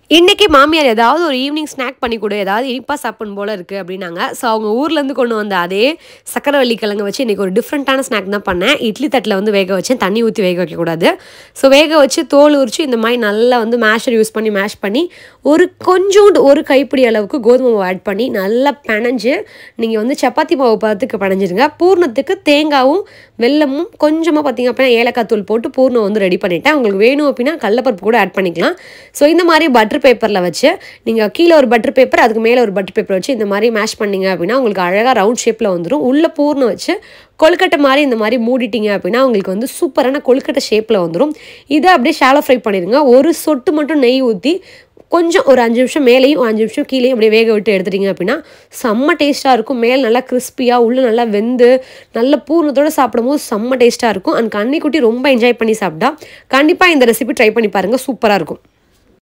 இன்றைக்கி மாமியார் ஏதாவது ஒரு ஈவினிங் ஸ்நாக் பண்ணி கொடு ஏதாவது இனிப்பாக சாப்பிடணும் போல் இருக்குது அப்படின்னாங்க ஸோ அவங்க ஊர்லேருந்து கொண்டு வந்த அதே சக்கரவள்ளி கிழங்கு வச்சு இன்றைக்கி ஒரு டிஃப்ரெண்ட்டான ஸ்நாக் தான் பண்ணேன் இட்லி தட்டில் வந்து வேக வச்சேன் தண்ணி ஊற்றி வேக வைக்கக்கூடாது ஸோ வேக வச்சு தோல் உரிச்சு இந்த மாதிரி நல்லா வந்து மேஷர் யூஸ் பண்ணி மேஷ் பண்ணி ஒரு கொஞ்சோண்டு ஒரு கைப்பிடி அளவுக்கு கோதுமை மாவு ஆட் பண்ணி நல்லா பிணைஞ்சு நீங்கள் வந்து சப்பாத்தி மாவு பதத்துக்கு பிணைஞ்சிருங்க பூர்ணத்துக்கு தேங்காவும் வெல்லமும் கொஞ்சமாக பார்த்தீங்க அப்படின்னா ஏலக்காய் தூள் போட்டு பூர்ணம் வந்து ரெடி பண்ணிட்டேன் உங்களுக்கு வேணும் அப்படின்னா கடலப்பருப்பு கூட ஆட் பண்ணிக்கலாம் ஸோ இந்த மாதிரி பட்டர் பேப்பரில் வச்சு நீங்கள் கீழே ஒரு பட்டர் பேப்பர் அதுக்கு மேலே ஒரு பட்டர் பேப்பர் வச்சு இந்த மாதிரி மேஷ் பண்ணீங்க அப்படின்னா உங்களுக்கு அழகாக ரவுண்ட் ஷேப்பில் வந்துடும் உள்ள பூர்ணம் வச்சு கொழுக்கட்டை மாதிரி இந்த மாதிரி மூடிட்டீங்க அப்படின்னா உங்களுக்கு வந்து சூப்பரான கொழுக்கட்டை ஷேப்பில் வந்துடும் இதை அப்படியே ஷாலோ ஃப்ரை பண்ணிடுங்க ஒரு சொட்டு மட்டும் நெய் ஊற்றி கொஞ்சம் ஒரு அஞ்சு நிமிஷம் மேலேயும் ஒரு அஞ்சு நிமிஷம் கீழேயும் அப்படியே வேக விட்டு எடுத்துட்டீங்க அப்படின்னா செம்ம டேஸ்ட்டாக இருக்கும் மேலே நல்லா கிறிஸ்பியாக உள்ளே நல்லா வெந்து நல்ல பூர்ணத்தோடு சாப்பிடும்போது செம்ம டேஸ்ட்டாக இருக்கும் அண்ட் கன்னிக்குட்டி ரொம்ப என்ஜாய் பண்ணி சாப்பிட்டா கண்டிப்பாக இந்த ரெசிபி ட்ரை பண்ணி பாருங்கள் சூப்பராக இருக்கும்